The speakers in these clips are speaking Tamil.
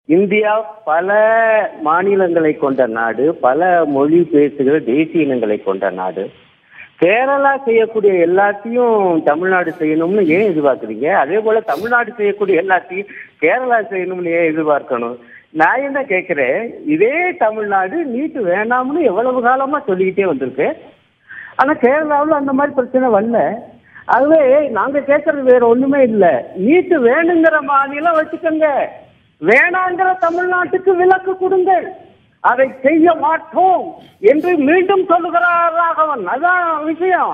இந்தியா பல மாநிலங்களை கொண்ட நாடு பல மொழி பேசுகிற தேசிய இனங்களை கொண்ட நாடு கேரளா செய்யக்கூடிய எல்லாத்தையும் தமிழ்நாடு செய்யணும்னு ஏன் எதிர்பார்க்குறீங்க அதே போல தமிழ்நாடு செய்யக்கூடிய எல்லாத்தையும் கேரளா செய்யணும்னு ஏன் எதிர்பார்க்கணும் நான் என்ன கேட்கிறேன் இதே தமிழ்நாடு நீட்டு வேணாம்னு எவ்வளவு காலமா சொல்லிக்கிட்டே வந்திருக்கு ஆனா கேரளாவில் அந்த மாதிரி பிரச்சனை வரல ஆகவே நாங்க கேட்கறது வேற ஒண்ணுமே இல்ல நீட்டு வேணுங்கிற மாநிலம் வச்சுக்கோங்க வேணாங்கிற தமிழ்நாட்டுக்கு விலக்கு கொடுங்கள் அதை செய்ய மாட்டோம் என்று மீண்டும் சொல்லுகிறார் ராகவன் அதான் விஷயம்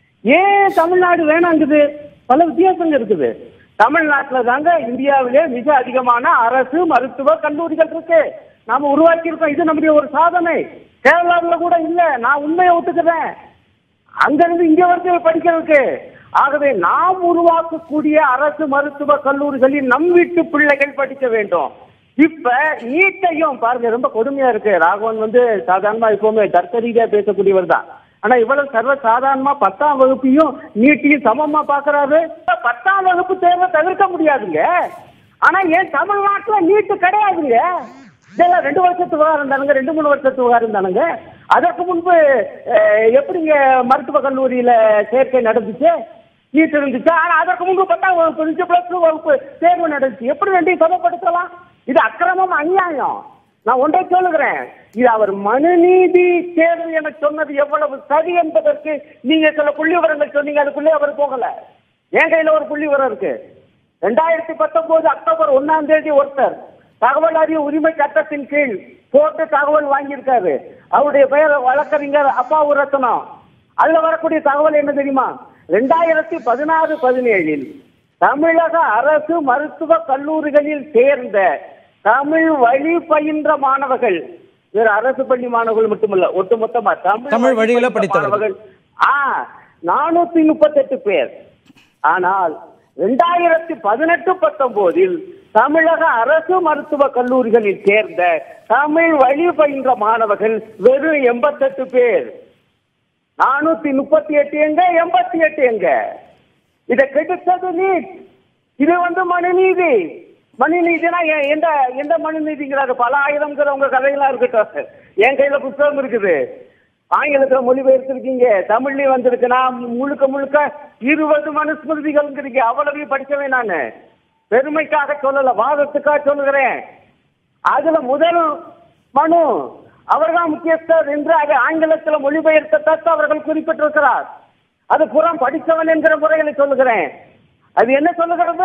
ஏன் தமிழ்நாடு வேணாங்குது பல வித்தியாசங்கள் இருக்குது தமிழ்நாட்டுல தாங்க இந்தியாவிலே மிக அதிகமான அரசு மருத்துவ கல்லூரிகள் இருக்கு நாம உருவாக்கி இருக்கோம் இது நம்முடைய ஒரு சாதனை கேரளாவுல கூட இல்ல நான் உண்மையை ஒத்துக்கிறேன் அங்கிருந்து இங்க வரைக்கும் படிக்கிறதுக்கு ஆகவே நாம் உருவாக்கக்கூடிய அரசு மருத்துவ கல்லூரிகளில் நம் வீட்டு பிள்ளைகள் படிக்க வேண்டும் இப்ப நீட்டையும் பாருங்க ரொம்ப கொடுமையா இருக்கு ராகவன் வந்து சாதாரணமா எப்பவுமே தர்க்க ரீதியா பேசக்கூடியவர் தான் ஆனா இவ்வளவு சர்வ சாதாரணமா பத்தாம் வகுப்பையும் நீட்டையும் சமமா பாக்குறாரு பத்தாம் வகுப்பு தேர்வை தவிர்க்க முடியாதுங்க ஆனா ஏன் தமிழ்நாட்டுல நீட்டு கிடையாதுங்க இதெல்லாம் ரெண்டு வருஷத்து விவகாரம் தானுங்க ரெண்டு மூணு வருஷத்து விவகாரம் தானுங்க அதற்கு முன்பு அஹ், எப்படிங்க மருத்துவ கல்லூரியில சேர்க்கை நடந்துச்சு நீட் இருந்துச்சு ஆனா அதற்கு முன்பு பத்தாம் வகுப்பு இருந்துச்சு பிளஸ் டூ வகுப்பு தேர்வு நடந்துச்சு எப்படி ரெண்டையும் சமப்படுத்தலாம் இது அக்கிரமம் அநியாயம் நான் ஒன்றை சொல்லுகிறேன் இது அவர் மனுநீதி தேர்வு என சொன்னது எவ்வளவு சரி என்பதற்கு நீங்க சில புள்ளி விவரங்கள் சொன்னீங்க அதுக்குள்ளே அவர் போகல என் கையில ஒரு புள்ளி விவரம் இருக்கு ரெண்டாயிரத்தி பத்தொன்பது அக்டோபர் ஒன்னாம் தேதி ஒருத்தர் தகவல் அறிவு உரிமை சட்டத்தின் கீழ் போட்டு தகவல் வாங்கியிருக்காரு அவருடைய பெயர் வழக்கறிஞர் அப்பாவு ரத்னம் அதுல வரக்கூடிய தகவல் என்ன தெரியுமா ரெண்டாயிரத்தி பதினாறு பதினேழில் தமிழக அரசு மருத்துவ கல்லூரிகளில் சேர்ந்த தமிழ் வழி பயின்ற மாணவர்கள் வேற அரசு பள்ளி மாணவர்கள் மட்டுமல்ல ஒட்டுமொத்தமா தமிழ் வழியில பயின்ற படித்தவர்கள். மாணவர்கள் ஆ நானூத்தி முப்பத்தெட்டு பேர் ஆனால் ரெண்டாயிரத்தி பதினெட்டு பத்தொன்பதில் தமிழக அரசு மருத்துவ கல்லூரிகளில் சேர்ந்த தமிழ் வழி பயின்ற மாணவர்கள் வெறும் எண்பத்தெட்டு பேர் நானூத்தி முப்பத்தி எட்டு எங்க எண்பத்தி எட்டு எங்க இதை கெடுத்தது நீட் இது வந்து மனுநீதி மனுநீதினா எ- எந்த எந்த மனுநீதிங்கிறாரு பல ஆயிரம்ங்கிற உங்க கதையெல்லாம் இருக்கட்டும் என் கையில புத்தகம் இருக்குது ஆங்கிலத்துல மொழிபெயர்த்திருக்கீங்க தமிழ்லயும் வந்திருக்குன்னா முழுக்க முழுக்க இருபது மனுஸ்மிருதிகள்ங்கிறீங்க அவ்வளவையும் படிச்சவேன் நானு பெருமைக்காக சொல்லல வாதத்துக்காக சொல்லுகிறேன் அதுல முதல் மனு அவர்தான் முக்கியஸ்தர் என்று அது ஆங்கிலத்துல மொழிபெயர்த்த தத்து அவர்கள் குறிப்பிட்டிருக்கிறார் அது புறம் படித்தவன் என்கிற முறையில் சொல்லுகிறேன் அது என்ன சொல்லுகிறது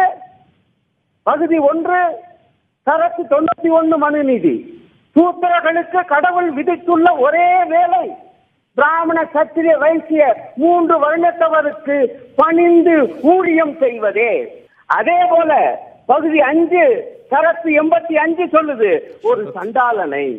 பகுதி ஒன்று சரத்து தொண்ணூத்தி ஒண்ணு மனு நீதி சூத்திரர்களுக்கு கடவுள் விதித்துள்ள ஒரே வேலை பிராமண சத்திரிய வைசிய மூன்று வருடத்தவருக்கு பணிந்து ஊழியம் செய்வதே அதே போல பகுதி அஞ்சு சரத்து எண்பத்தி அஞ்சு சொல்லுது ஒரு சண்டாளனை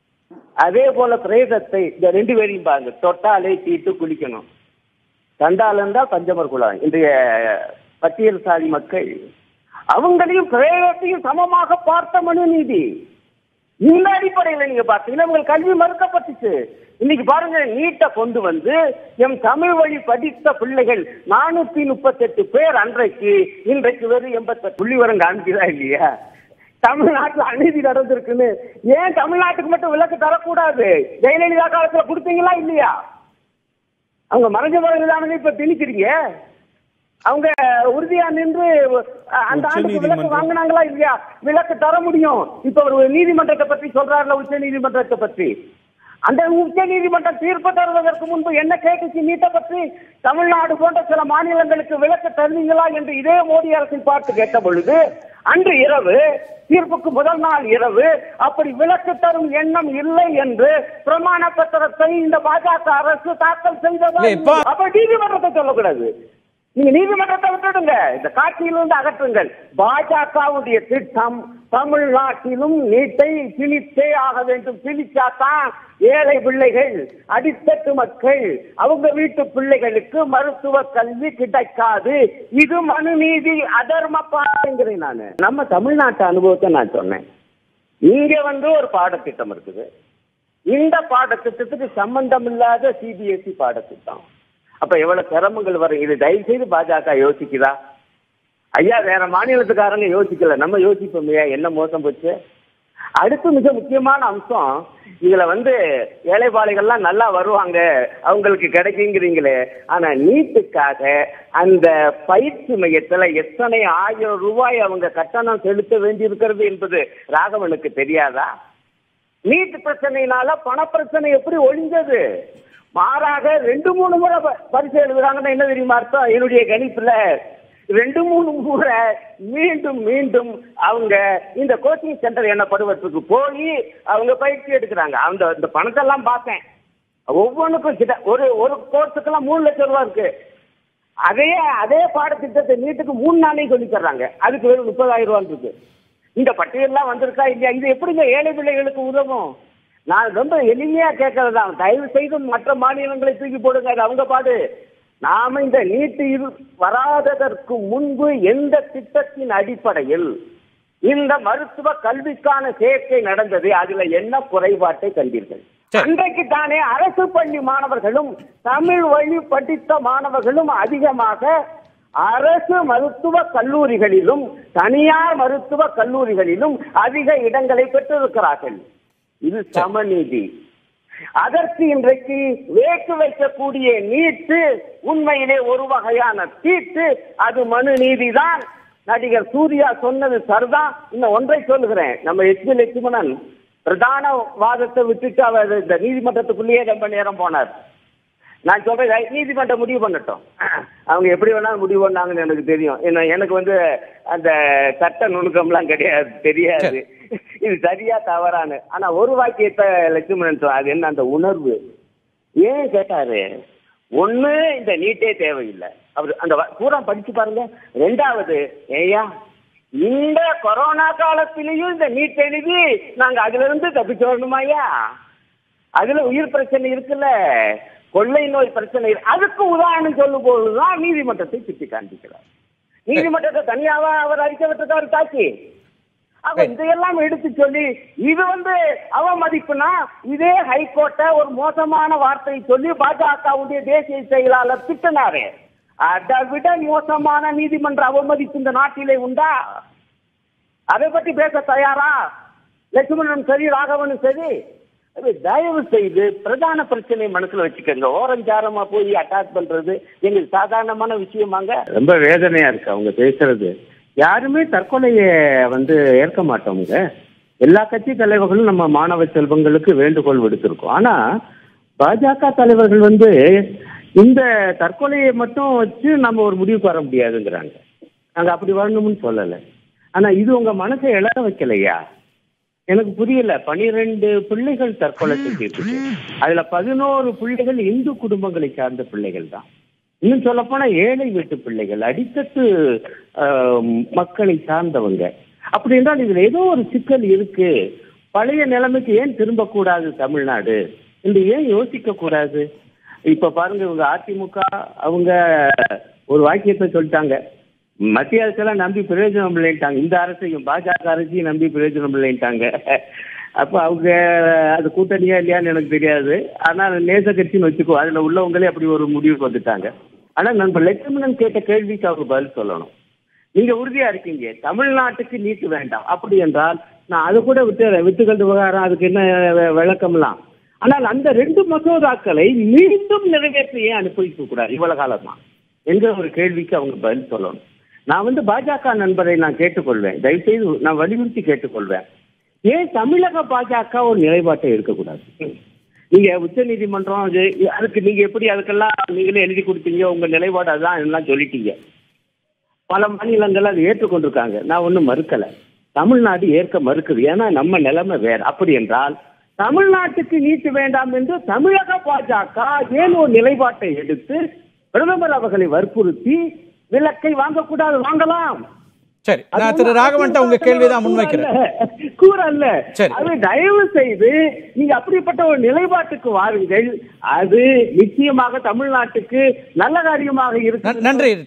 அதே போல பிரேதத்தை இந்த ரெண்டு பேரையும் பாருங்க தொட்டாலே தீட்டு குளிக்கணும் சண்டாளன் தான் பஞ்சமர் குலம் இன்றைய பட்டியல் சாதி மக்கள் அவங்களையும் பிரேதத்தையும் சமமாக பார்த்த மனு நீதி இந்த அடிப்படையில் நீங்க பார்த்தீங்கன்னா உங்கள் கல்வி மறுக்கப்பட்டுச்சு இன்னைக்கு பாருங்க நீட்டை கொண்டு வந்து எம் தமிழ் வழி படித்த பிள்ளைகள் நானூத்தி முப்பத்தெட்டு பேர் அன்றைக்கு இன்றைக்கு வெறும் எண்பத்தெட்டு புள்ளி வரங்க அனுப்பிதான் இல்லையா தமிழ்நாட்டுல அநீதி நடந்திருக்குன்னு ஏன் தமிழ்நாட்டுக்கு மட்டும் விலக்கு தரக்கூடாது ஜெயலலிதா காலத்துல கொடுத்தீங்களா இல்லையா அவங்க மறைஞ்ச பிறகுதானே இப்ப திணிக்கிறீங்க அவங்க உறுதியா நின்று அஹ், அந்த ஆண்டுக்கு விலக்கு வாங்கினாங்களா இல்லையா விலக்கு தர முடியும் இப்ப ஒரு நீதிமன்றத்தை பற்றி சொல்றாருல உச்ச நீதிமன்றத்தை பற்றி அந்த உச்ச நீதிமன்றம் தீர்ப்பு தருவதற்கு முன்பு என்ன கேட்டுச்சு நீட்டை பற்றி தமிழ்நாடு போன்ற சில மாநிலங்களுக்கு விலக்கு தருவீங்களா என்று இதே மோடி அரசின் பார்த்து கேட்ட பொழுது அன்று இரவு தீர்ப்புக்கு முதல் நாள் இரவு அப்படி விலக்கு தரும் எண்ணம் இல்லை என்று பிரமாண பத்திரத்தை இந்த பாஜக அரசு தாக்கல் செய்ததா இல்ல, இப்ப- அப்ப நீதிமன்றத்தை சொல்லக்கூடாது நீங்க நீதிமன்றத்தை விட்டுடுங்க இந்த காட்சியிலிருந்து அகற்றுங்கள் பாஜகவுடைய திட்டம் தமிழ்நாட்டிலும் நீட்டை திணித்தே ஆக வேண்டும் திணிச்சாதான் ஏழை பிள்ளைகள் அடித்தட்டு மக்கள் அவங்க வீட்டு பிள்ளைகளுக்கு மருத்துவ கல்வி கிடைக்காது இது மனு நீதி அதர்ம பாடங்கிறேன் நான் நம்ம தமிழ்நாட்டு அனுபவத்தை நான் சொன்னேன் இங்க வந்து ஒரு பாடத்திட்டம் இருக்குது இந்த பாடத்திட்டத்துக்கு சம்பந்தம் இல்லாத சிபிஎஸ்இ பாடத்திட்டம் அப்ப எவ்வளவு சிரமங்கள் வரும் இது தயவு செய்து பாஜக யோசிக்குதா ஐயா வேற மாநிலத்துக்காரங்க யோசிக்கல நம்ம யோசிப்போம் ஐயா என்ன மோசம் போச்சு அடுத்து மிக முக்கியமான அம்சம் இதுல வந்து ஏழைப்பாளைகள்லாம் நல்லா வருவாங்க அவங்களுக்கு கிடைக்குங்கிறீங்களே ஆனா நீட்டுக்காக அந்த பயிற்சி மையத்துல எத்தனை ஆயிரம் ரூபாய் அவங்க கட்டணம் செலுத்த வேண்டி இருக்கிறது என்பது ராகவனுக்கு தெரியாதா நீட் பிரச்சனையினால பண பிரச்சனை எப்படி ஒழிஞ்சது மாறாக ரெண்டு மூணு முறை ப- பரிசு எழுதுறாங்கன்னா என்ன தெரியுமா அர்த்தம் என்னுடைய கணிப்புல ரெண்டு மூணு முறை மீண்டும் மீண்டும் அவங்க இந்த கோச்சிங் சென்டர் எனப்படுவதற்கு போய் அவங்க பயிற்சி எடுக்கிறாங்க அந்த இந்த பணத்தை எல்லாம் பார்த்தேன் ஒவ்வொன்றுக்கும் கிட்ட ஒரு ஒரு கோர்ஸுக்கெல்லாம் மூணு லட்சம் ரூபா இருக்கு அதே அதே பாடத்திட்டத்தை நீட்டுக்கு மூணு நாளைக்கு சொல்லி தர்றாங்க அதுக்கு வெறும் முப்பதாயிரம் ரூபாய் இருக்கு இந்த பட்டியல்லாம் வந்திருக்கா இல்லையா இது எப்படிங்க ஏழை பிள்ளைகளுக்கு உதவும் நான் ரொம்ப எளிமையா கேட்கறதுதான் தயவு செய்து மற்ற மாநிலங்களை தூக்கி போடுங்க அது அவங்க பாடு நாம இந்த நீட்டு இரு வராததற்கு முன்பு எந்த திட்டத்தின் அடிப்படையில் இந்த மருத்துவ கல்விக்கான சேர்க்கை நடந்தது அதுல என்ன குறைபாட்டை கண்டீர்கள் சரி. அன்றைக்கு தானே அரசு பள்ளி மாணவர்களும் தமிழ் வழி படித்த மாணவர்களும் அதிகமாக அரசு மருத்துவ கல்லூரிகளிலும் தனியார் மருத்துவ கல்லூரிகளிலும் அதிக இடங்களை பெற்றிருக்கிறார்கள் இது சமநீதி அதற்கு இன்றைக்கு வேட்டு வைக்கக்கூடிய நீட்டு உண்மையிலே ஒரு வகையான தீட்டு அது மனு நீதிதான் நடிகர் சூர்யா சொன்னது சரிதான் இன்னும் ஒன்றை சொல்லுகிறேன் நம்ம எஸ் பி லட்சுமணன் பிரதான வாதத்தை விட்டுட்டு அவர் இந்த நீதிமன்றத்துக்குள்ளேயே ரொம்ப நேரம் போனார் நான் சொல்றேன் நீதிமன்றம் முடிவு பண்ணட்டும் அவங்க எப்படி வேணாலும் முடிவு பண்ணாங்கன்னு எனக்கு தெரியும் ஏன்னா எனக்கு வந்து அந்த சட்ட நுணுக்கம்லாம் கிடையாது தெரியாது இது சரியா தவறான்னு ஆனா ஒரு வாக்கியத்தை லட்சுமணன் சொன்னார். அது என்ன அந்த உணர்வு ஏன் கேட்டாரு ஒண்ணு இந்த நீட்டே தேவையில்லை அவர் அந்த வ- பூரா படிச்சு பாருங்க ரெண்டாவது ஏயா இந்த கொரோனா காலத்திலையும் இந்த நீட் எழுதி நாங்க அதுல இருந்து தப்பிச்சு வரணுமாயா அதுல உயிர் பிரச்சனை இருக்குல்ல கொள்ளை நோய் பிரச்சனை இருக்கு. அதுக்கு உதாரணம் சொல்லும் போதுதான் நீதிமன்றத்தை சுட்டி காண்பிக்கிறார் நீதிமன்றத்தை தனியாவா அவர் அறிக்கை விட்டிருக்காரு தாக்கி அப்ப இதையெல்லாம் எடுத்து சொல்லி இது வந்து அவமதிப்புனா இதே ஹைகோர்ட்டை ஒரு மோசமான வார்த்தை சொல்லி பாஜகவுடைய தேசிய செயலாளர் திட்டினாரு அதை விட மோசமான நீதிமன்ற அவமதிப்பு இந்த நாட்டிலே உண்டா அதை பத்தி பேச தயாரா லட்சுமணன் சரி ராகவனும் சரி அது தயவு செய்து பிரதான பிரச்சனை மனசுல வச்சுக்கோங்க ஓரஞ்சாரமா போய் அட்டாக் பண்றது எங்களுக்கு சாதாரணமான விஷயமாங்க ரொம்ப வேதனையா இருக்கு அவங்க பேசுறது யாருமே தற்கொலையை வந்து ஏற்க மாட்டோங்க எல்லா கட்சி தலைவர்களும் நம்ம மாணவ செல்வங்களுக்கு வேண்டுகோள் விடுத்திருக்கோம் ஆனா பாஜக தலைவர்கள் வந்து இந்த தற்கொலையை மட்டும் வச்சு நம்ம ஒரு முடிவுக்கு வர முடியாதுங்கிறாங்க நாங்க அப்படி வரணும்னு சொல்லலை ஆனா இது உங்க மனசை இழ வைக்கலையா எனக்கு புரியல பனிரெண்டு பிள்ளைகள் தற்கொலை செஞ்சிருக்கு அதுல பதினோரு பிள்ளைகள் இந்து குடும்பங்களை சார்ந்த பிள்ளைகள் தான் இன்னும் சொல்ல போனா ஏழை வீட்டு பிள்ளைகள் அடித்தட்டு ஆம், மக்களை சார்ந்தவங்க அப்படி என்றால் இதுல ஏதோ ஒரு சிக்கல் இருக்கு பழைய நிலைமைக்கு ஏன் திரும்பக்கூடாது தமிழ்நாடு என்று ஏன் யோசிக்க கூடாது இப்ப பாருங்க இவங்க அதிமுக அவங்க ஒரு வாக்கியத்தை சொல்லிட்டாங்க மத்திய அரசெல்லாம் நம்பி பிரயோஜனம் இல்லைன்ட்டாங்க இந்த அரசையும் பாஜக அரசையும் நம்பி பிரயோஜனம் இல்லைன்ட்டாங்க அப்ப அவங்க அது கூட்டணியா இல்லையான்னு எனக்கு தெரியாது ஆனா நேச கட்சின்னு வச்சுக்கோ அதுல உள்ளவங்களே அப்படி ஒரு முடிவுக்கு வந்துட்டாங்க ஆனா நம்ம லட்சுமணன் கேட்ட கேள்விக்கு அவங்க பதில் சொல்லணும் நீங்க உறுதியா இருக்கீங்க தமிழ்நாட்டுக்கு நீட்டு வேண்டாம் அப்படி என்றால் நான் அது கூட விட்டு விட்டுக்கண்டு விவகாரம் அதுக்கு என்ன வி- விளக்கம்லாம் ஆனால் அந்த ரெண்டு மசோதாக்களை மீண்டும் நிறைவேற்ற ஏன் அனுப்பி வைக்க கூடாது இவ்வளவு காலமா என்கிற ஒரு கேள்விக்கு அவங்க பதில் சொல்லணும் நான் வந்து பாஜக நண்பரை நான் கேட்டுக்கொள்வேன் தயவுசெய்து நான் வலியுறுத்தி கேட்டுக்கொள்வேன் ஏன் தமிழக பாஜக ஒரு நிலைப்பாட்டை இருக்கக்கூடாது நீங்க உச்ச நீதிமன்றம் அது அதுக்கு நீங்க எப்படி அதுக்கெல்லாம் நீங்களே எழுதி கொடுத்தீங்க உங்க நிலைப்பாடு அதான் எல்லாம் சொல்லிட்டீங்க பல மாநிலங்கள் அதை ஏற்றுக்கொண்டிருக்காங்க நான் ஒன்றும் மறுக்கல தமிழ்நாடு ஏற்க மறுக்குது ஏன்னா நம்ம நிலைமை வேற அப்படி என்றால் தமிழ்நாட்டுக்கு நீட்டு வேண்டாம் என்று தமிழக பாஜக ஏன் ஒரு நிலைப்பாட்டை எடுத்து பிரதமர் அவர்களை வற்புறுத்தி விலக்கை வாங்கக்கூடாது வாங்கலாம் சரி நான் திரு ராகவன்ட்ட உங்க கேள்விதான் முன்வைக்கிறேன் கூற அல்ல சரி. அது தயவு செய்து நீங்க அப்படிப்பட்ட ஒரு நிலைப்பாட்டுக்கு வாருங்கள் அது நிச்சயமாக தமிழ்நாட்டுக்கு நல்ல காரியமாக இருக்கு நன்றி